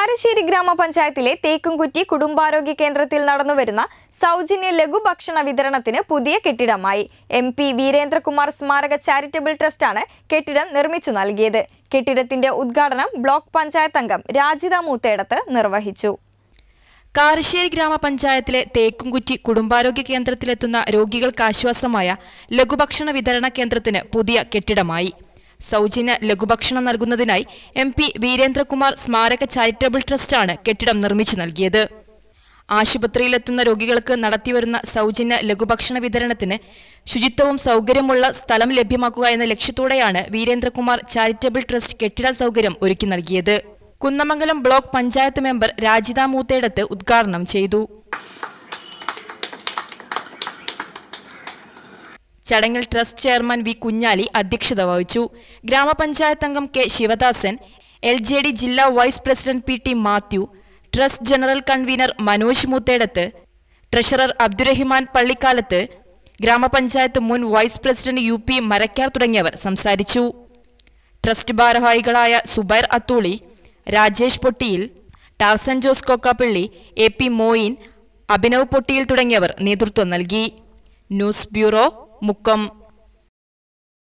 കാരശ്ശേരി ഗ്രാമപഞ്ചായത്തിലെ തേക്കുംകുറ്റി കുടുംബാരോഗ്യ കേന്ദ്രത്തിൽ നടന്നുവരുന്ന സൗജന്യ ലഘുഭക്ഷണ വിതരണത്തിന് പുതിയ കെട്ടിടമായി എം പി വീരേന്ദ്രകുമാർ സ്മാരക ചാരിറ്റബിൾ ട്രസ്റ്റാണ് കെട്ടിടം നിർമ്മിച്ചു നൽകിയത് കെട്ടിടത്തിന്റെ ഉദ്ഘാടനം ബ്ലോക്ക് പഞ്ചായത്ത് അംഗം രാജിത മൂത്തേടത്ത് നിർവഹിച്ചു കാരശ്ശേരി ഗ്രാമപഞ്ചായത്തിലെ തേക്കുംകുറ്റി കുടുംബാരോഗ്യ കേന്ദ്രത്തിലെത്തുന്ന രോഗികൾക്ക് ആശ്വാസമായ ലഘുഭക്ഷണ വിതരണ കേന്ദ്രത്തിന് പുതിയ കെട്ടിടമായി സൗജന്യ ലഘുഭക്ഷണം നൽകുന്നതിനായി എം പി വീരേന്ദ്രകുമാർ സ്മാരക ചാരിറ്റബിൾ ട്രസ്റ്റാണ് കെട്ടിടം നിർമ്മിച്ചു നൽകിയത് ആശുപത്രിയിലെത്തുന്ന രോഗികൾക്ക് നടത്തിവരുന്ന സൗജന്യ ലഘുഭക്ഷണ വിതരണത്തിന് ശുചിത്വവും സൗകര്യമുള്ള സ്ഥലം ലഭ്യമാക്കുക എന്ന ലക്ഷ്യത്തോടെയാണ് വീരേന്ദ്രകുമാർ ചാരിറ്റബിൾ ട്രസ്റ്റ് കെട്ടിട സൗകര്യം ഒരുക്കി നൽകിയത് കുന്നമംഗലം ബ്ലോക്ക് പഞ്ചായത്ത് മെമ്പർ രാജിത മൂത്തേടത്ത് ഉദ്ഘാടനം ചെയ്തു ചടങ്ങിൽ ട്രസ്റ്റ് ചെയർമാൻ വി കുഞ്ഞാലി അധ്യക്ഷത വഹിച്ചു ഗ്രാമപഞ്ചായത്ത് അംഗം K Sivadasan L J D ജില്ലാ vice president P T Mathew trust general convener Manoj Moothedath treasurer Abdurahiman Pallikkalath ഗ്രാമപഞ്ചായത്ത് മുൻ vice president U P Marakkar തുടങ്ങിയവർ സംസാരിച്ചു ട്രസ്റ്റ് ഭാരവാഹികളായ Zubair Athooli Rajesh Pottiyil Tarzan Jose Kokkappally A P Moyin Abhinav Pottiyil തുടങ്ങിയവർ നേതൃത്വം നൽകി ന്യൂസ് ബ്യൂറോ മുക്കം